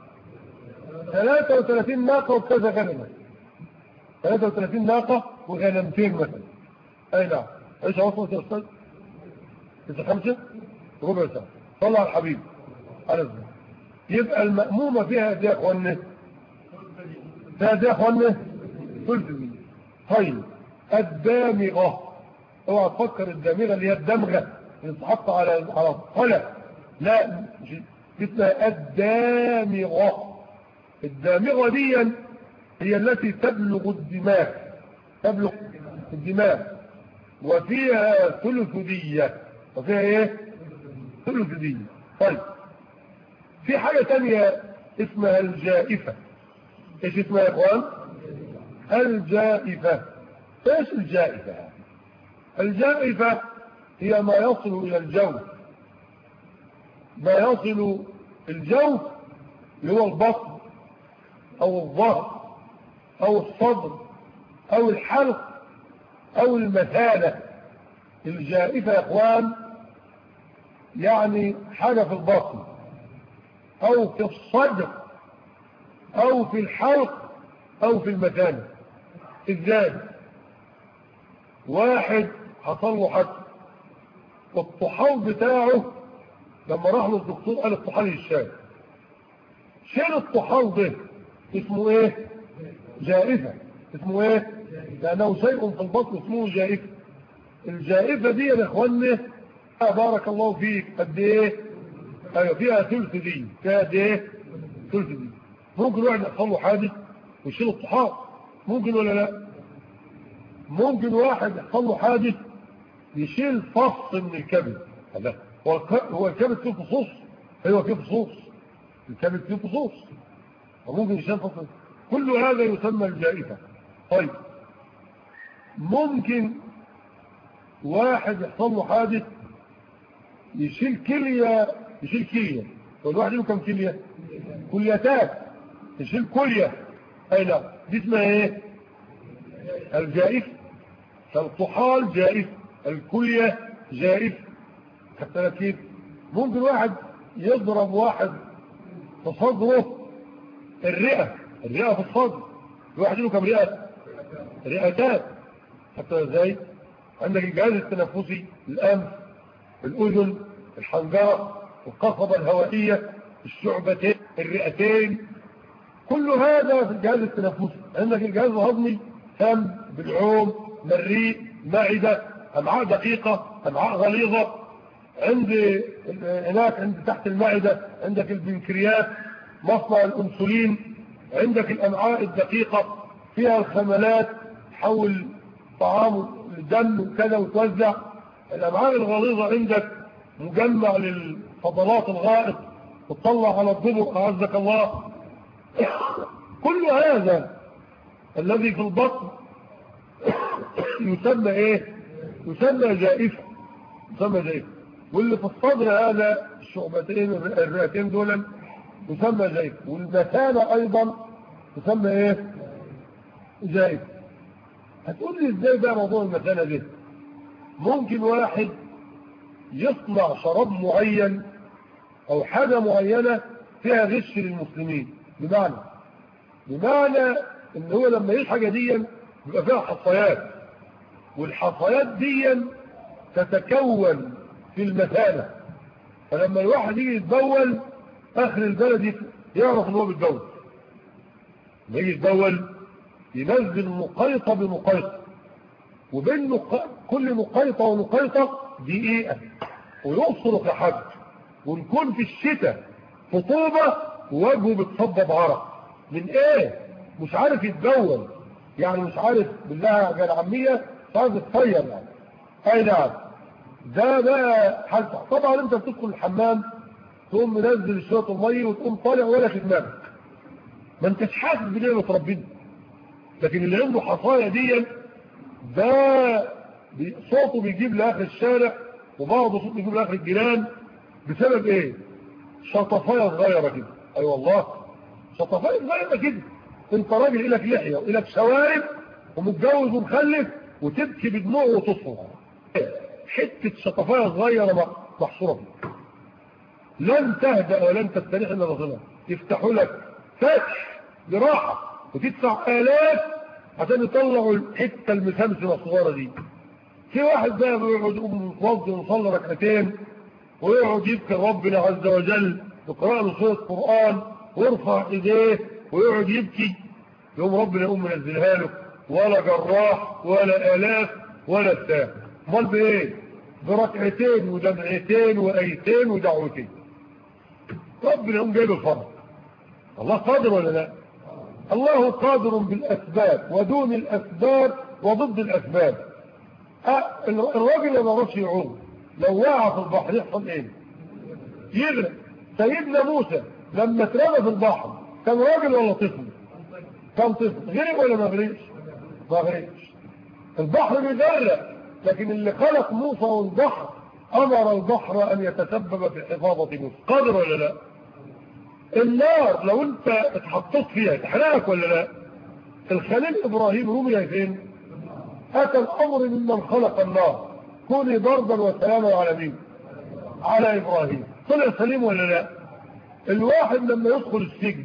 33 ناقة وكذا غنمة 33 ناقة وغنمتين مثلا اي نعم ايش وصلت يا استاذ تسعة خمسة ربع ساعة طلع الحبيب على الزمن يبقى المأمومة فيها دي يا اخوانا فيها دي يا اخوانا ثلث دية طيب الدامغة اوعى تفكر الدامغة اللي هي الدمغة اللي تحط على على الطلع لا اسمها الدامغة الدامغة دي هي التي تبلغ الدماغ تبلغ الدماغ وفيها ثلث دية وفيها ايه ثلث دية طيب في حاجة تانية اسمها الجائفة ايش اسمها يا اخوان الجائفة ايش الجائفة الجائفة هي ما يصل الى الجوف ما يصل الجوف اللي هو البطن او الظهر او الصدر او الحلق او المثانة الجائفة يا اخوان يعني حاجة في البطن او في الصدر او في الحلق او في المثانة ازاي واحد حصل له حد والطحال بتاعه لما راح له الدكتور قال الطحال يشال شيل الطحال ده اسمه ايه جائفة اسمه ايه لانه شيء في البطن اسمه جائفة الجائفة دي يا اخوانا بارك الله فيك قد ايه ايوه فيها ثلث دي فيها قد ايه ثلث دي ممكن واحد يحصل له حادث ويشيل الطحال ممكن ولا لا ممكن واحد يحصل له حادث يشيل فص من الكبد لا هو الكبد فيه فصوص ايوه فيه فصوص الكبد فيه فصوص وممكن يشيل فص كل هذا يسمى الجائفة طيب ممكن واحد يحصل له حادث يشيل كلية يشيل كلية والواحد له كم كلية كليتات يشيل كلية اي لا دي اسمها ايه الجائف فالطحال جائف الكلية جائف حتى كيف ممكن واحد يضرب واحد في صدره الرئة الرئة في الصدر الواحد له كم رئة رئتان حتى ازاي عندك الجهاز التنفسي الانف الاذن الحنجرة القصبة الهوائية الشعبتين الرئتين كل هذا في الجهاز التنفسي عندك الجهاز الهضمي فم بالعوم مريء معدة امعاء دقيقة امعاء غليظة عند هناك عند تحت المعدة عندك البنكرياس مصنع الانسولين عندك الامعاء الدقيقة فيها الخملات تحول طعام الدم وكذا وتوزع الامعاء الغليظة عندك مجمع للفضلات الغائط وتطلع على الضبط اعزك الله كل هذا الذي في البطن يسمى ايه يسمى جائفة يسمى جائفة واللي في الصدر هذا الشعبتين الرئتين دول يسمى جائفة والمثانة ايضا تسمى ايه جائفة هتقول لي ازاي بقى موضوع المثانة دي ممكن واحد يصنع شراب معين او حاجة معينة فيها غش للمسلمين بمعنى بمعنى ان هو لما يجي حاجة دي بيبقى فيها حصيات والحصيات دي تتكون في المثانة فلما الواحد يجي يتبول اخر البلد يعرف ان هو بيتبول لما يجي يتبول ينزل مقيطة بمقيطة وبين نق... كل مقيطة ومقيطة دقيقة ويقصر في حد ونكون في الشتاء خطوبة ووجهه بتصبب عرق من ايه مش عارف يتبول يعني مش عارف بالله العامية مش عارف يتطير يعني اي نعم ده بقى حالته طبعا انت بتدخل الحمام تقوم منزل شوية المية وتقوم طالع ولا في دماغك ما انتش حاسس بنعمة ربنا لكن اللي عنده حصايا دي ده صوته بيجيب لاخر الشارع وبعضه صوته بيجيب لاخر الجيران بسبب ايه شطفايه صغيره كده اي أيوة والله شطفايه صغيره كده انت راجل لك لحية ولك شوارب ومتجوز ومخلف وتبكي بدموع وتصرخ حتة شطفاية صغيرة محصورة فيك لن تهدأ ولن تستريح إلا رسولها يفتحوا لك فتح براحة وتدفع آلاف عشان يطلعوا الحتة المسمسمة الصغيرة دي في واحد بقى بيقعد يقوم يتوضى ويصلي ركعتين ويقعد يذكر ربنا عز وجل يقرأ له سورة قرآن ويرفع ايديه ويقعد يبكي يقوم ربنا يقوم منزلها له ولا جراح ولا آلاف ولا بتاع امال بايه بركعتين ودمعتين وايتين ودعوتين ربنا يقوم جايب الفرج الله قادر ولا لا الله قادر بالاسباب ودون الاسباب وضد الاسباب أه الراجل ما رش يعوم لو وقع في البحر يحصل ايه يغرق سيدنا موسى لما اترمى في البحر كان راجل ولا طفل كان طفل غرق ولا ما غرقش ما غرقش البحر بيغرق لكن اللي خلق موسى والبحر امر البحر ان يتسبب في حفاظة موسى قادر ولا لا النار لو انت اتحطيت فيها تحرقك ولا لا الخليل ابراهيم رمي فين اتى الامر ممن خلق النار كوني ضربا وسلاما على مين على ابراهيم طلع سليم ولا لا الواحد لما يدخل السجن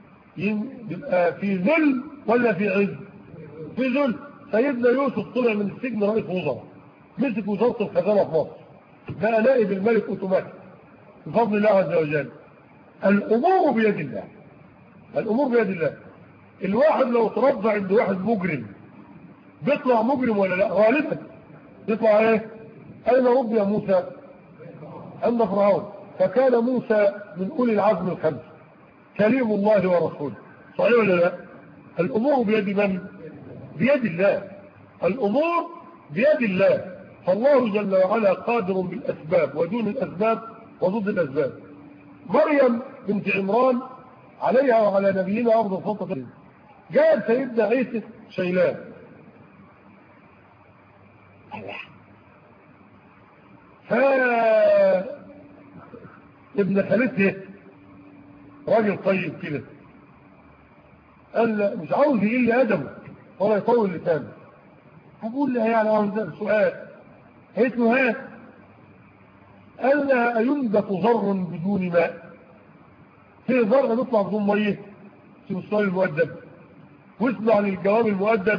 يبقى في ذل ولا في عز في ذل سيدنا يوسف طلع من السجن رئيس وزراء مسك وزارة الخزانة في مصر بقى نائب الملك اوتوماتيك بفضل الله عز وجل الامور بيد الله الامور بيد الله الواحد لو تربى عند واحد مجرم بيطلع مجرم ولا لا غالبا يطلع ايه اين ربي يا موسى عند فرعون فكان موسى من اولي العزم الخمس كليم الله ورسوله صحيح ولا لا الامور بيد من بيد الله الامور بيد الله فالله جل وعلا قادر بالاسباب ودون الاسباب وضد الاسباب مريم بنت عمران عليها وعلى نبينا ارض الصلاه جاء سيدنا عيسى شيلان ف ابن خالته راجل طيب كده قال لا مش عاوز يقل لي ادبه ولا يطول لسانه هقول لها يعني عاوز سؤال قالت له هات قال لها أينبت ضر بدون ماء في ضر بيطلع بدون ميه في السؤال المؤدب واسمع للجواب المؤدب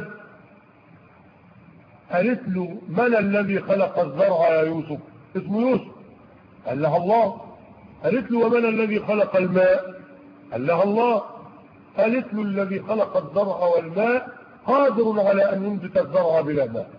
قالت له من الذي خلق الزرع يا يوسف اسمه يوسف قال لها الله قالت له ومن الذي خلق الماء قال لها الله قالت له الذي خلق الزرع والماء قادر على أن ينبت الزرع بلا ماء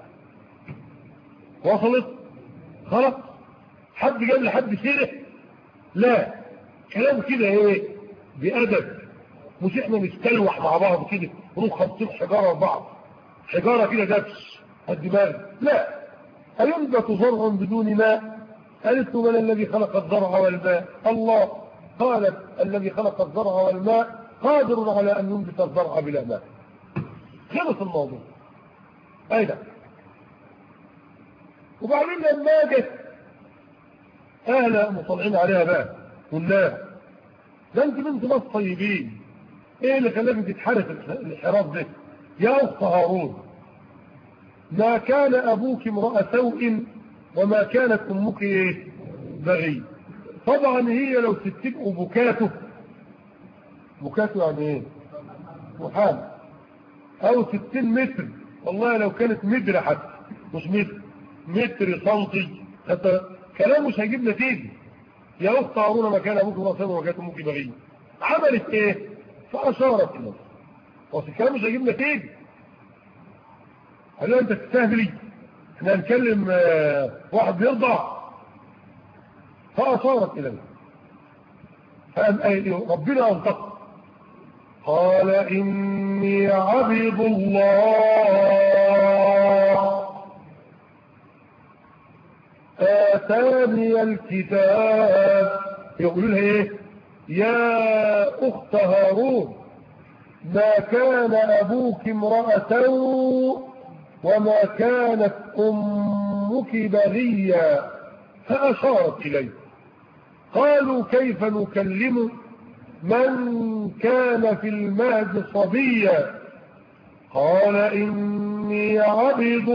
وصلت خلاص حد جاب لحد سيره لا كلام كده ايه بأدب مش احنا نستلوح مع بعض كده نروح خبطين حجارة بعض حجارة كده دبش الدماغ لا أينبت زرع بدون ماء قالت من الذي خلق الزرع والماء الله قالت الذي خلق الزرع والماء قادر على أن ينبت الزرع بلا ماء خلص الموضوع أيضا وبعدين لما جت أهلا مطلعين عليها بقى والناس ده انت بنت ناس طيبين ايه اللي خلاك تتحرك الانحراف ده يا اخت هارون ما كان ابوك امرأ سوء وما كانت امك ايه بغي طبعا هي لو تتبقوا بكاته بكاته يعني ايه محام او ستين متر والله لو كانت متر حتى مش متر متر سنتي حتى كلام مش هيجيب نتيجه يا اخت هارون ما كان ابوك امرأ سوء وما كانت امك بغي عملت ايه فاشارت الى بس الكلام مش هيجيب نتيجه قال له انت تستهبلي احنا هنكلم واحد بيرضع فأصارت إليه فقام قال ربنا أنطق قال إني عبد الله آتاني الكتاب يقولوا لها ايه يا أخت هارون ما كان أبوك امرأة سوء وما كانت أمك بغيا فأشارت إليه قالوا كيف نكلم من كان في المهد صبيا قال إني عبد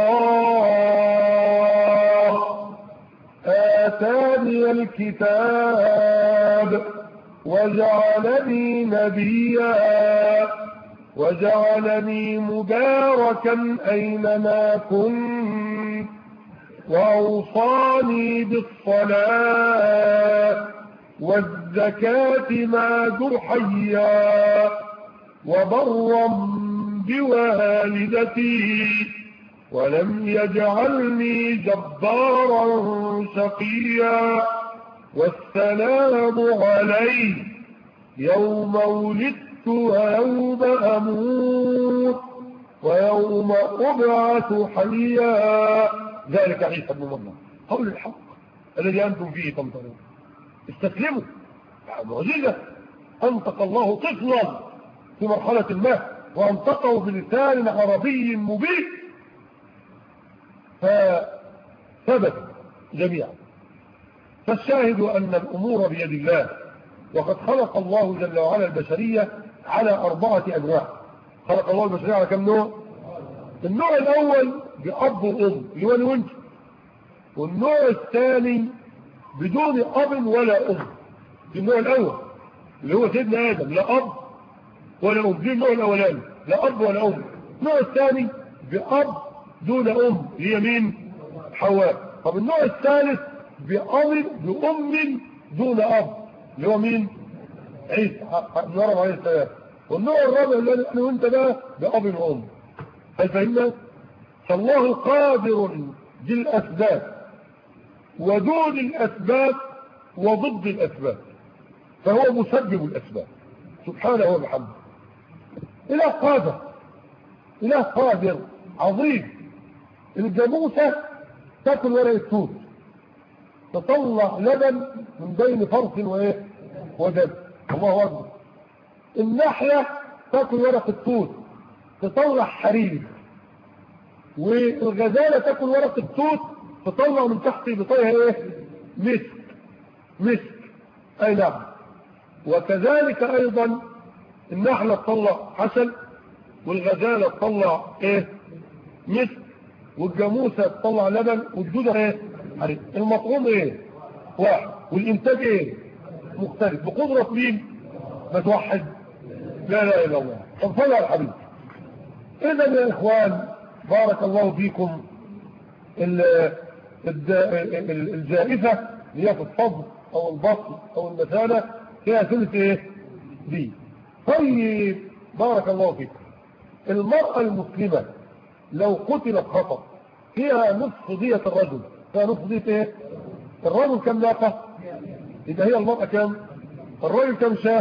الله آتاني الكتاب وجعلني نبيا وجعلني مباركا أينما كنت وأوصاني بالصلاة والزكاة ما دحيا وبرا بوالدتي ولم يجعلني جبارا شقيا والسلام علي يوم ولدت ويوم أموت ويوم أبعث حيا ذلك عيسى بن مريم قول الحق الذي أنتم فيه تمترون استسلموا معجزة أنطق الله طفلا في مرحلة ما وأنطقه بلسان عربي مبين فثبت جميعا فالشاهد أن الأمور بيد الله وقد خلق الله جل وعلا البشرية على أربعة أنواع خلق الله البشرية على كم نوع النوع الأول بأب وأم اللي هو وانت والنوع الثاني بدون أب ولا أم في النوع الأول اللي هو سيدنا آدم لا أب ولا أم دي النوع الأولاني لا أب ولا أم النوع الثاني بأب دون أم هي مين حواء طب النوع الثالث بأب بأم دون أب اللي هو مين عيسى مريم عليه السلام والنوع الرابع اللي احنا وانت ده بأب وأم هل فهمنا فالله قادر بالأسباب ودون الأسباب وضد الأسباب فهو مسبب الأسباب سبحانه وبحمده إله قادر إله قادر عظيم الجاموسة تاكل ورق التوت تطلع لبن من بين فرث وايه ودم الله اكبر النحله تاكل ورق التوت تطلع حرير والغزاله تاكل ورق التوت تطلع من تحت بطيها ايه مسك مسك اي نعم وكذلك ايضا النحله تطلع عسل والغزاله تطلع ايه مسك والجاموسه تطلع لبن والدوده ايه حرير المطعوم ايه واحد والانتاج ايه مختلف بقدره مين ما توحد لا لا الا الله طب صلى على الحبيب اذا يا اخوان بارك الله فيكم الجائفة اللي هي في الصدر او البطن او المثانة فيها ثلث ايه دي طيب بارك الله فيكم المرأة المسلمة لو قتلت خطأ فيها نصف دية الرجل فيها نصف دية ايه الرجل كم ناقة اذا هي المرأة كم الرجل كم شاه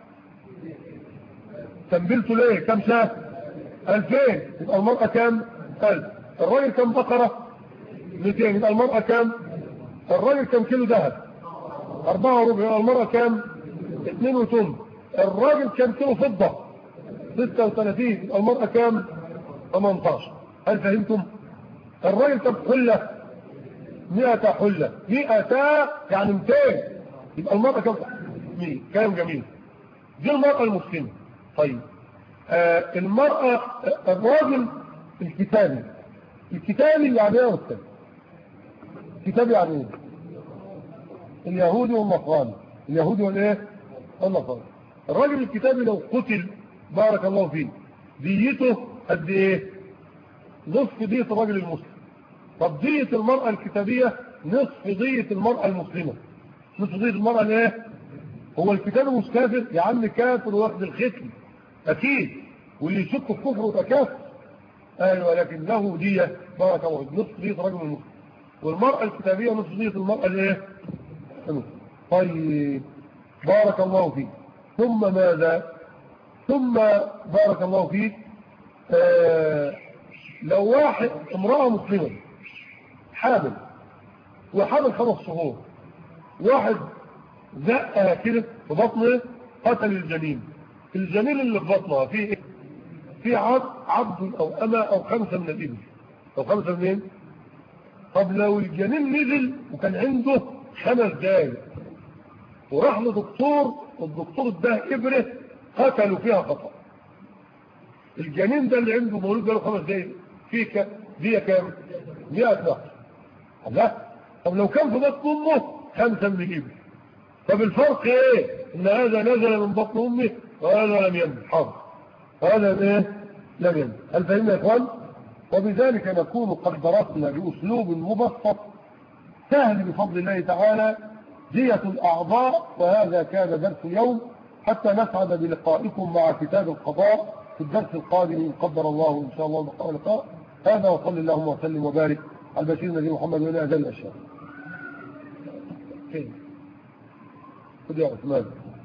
تنبلته ليه كم شاه الفين يبقى المرأة كم الف الرجل كم بقرة 200 يبقى المرأة كم الرجل كم كيلو ذهب أربعة وربع يبقى المرأة كم اثنين وثم الراجل كم كيلو فضة 36 يبقى المرأة كم 18 هل فهمتم الراجل كم حلة 100 حلة 100 يعني 200 يبقى المرأة كم 100 كلام جميل دي المرأة المسلمة طيب آه المرأة الراجل الكتابي الكتابي يعني ايه استاذ الكتابي يعني ايه اليهودي والنصراني اليهودي والايه والنصراني الراجل الكتابي لو قتل بارك الله فيه ديته قد ايه نصف دية الراجل المسلم طب دية المرأة الكتابية نصف دية المرأة المسلمة نصف دية المرأة الايه هو الكتابي مش كافر يا عم كافر واخد الختم اكيد واللي يشك في كفره يبقى كافر ايوه لكن له دية بارك الله فيك نصف دية الرجل المسلم والمرأة الكتابية نصف دية المرأة الايه طيب بارك الله فيك ثم ماذا ثم بارك الله فيك آه لو واحد امرأة مسلمة حامل وحامل خمس شهور واحد زقها كده في بطنه قتل الجنين الجنين اللي في بطنها فيه ايه في عبد عبد او اما او خمسة من الابل او خمسة منين طب لو الجنين نزل وكان عنده خمس دقايق وراح لدكتور الدكتور ده إبرة قتلوا فيها خطأ الجنين ده اللي عنده مولود بقاله خمس دقايق فيه كام دي كام 100 نقص لا طب لو كان في بطن امه خمسة من الإبل طب الفرق ايه ان هذا نزل من بطن امه وهذا لم ينزل حاضر وهذا ايه لم ينزل هل فهمنا يا اخوان وبذلك نكون قد درسنا باسلوب مبسط سهل بفضل الله تعالى دية الاعضاء وهذا كان درس اليوم حتى نسعد بلقائكم مع كتاب القضاء في الدرس القادم ان قدر الله ان شاء الله لقاء لقاء هذا وصلى اللهم وسلم وبارك على البشير النبي محمد وعلى اله الاشياء خذ يا عثمان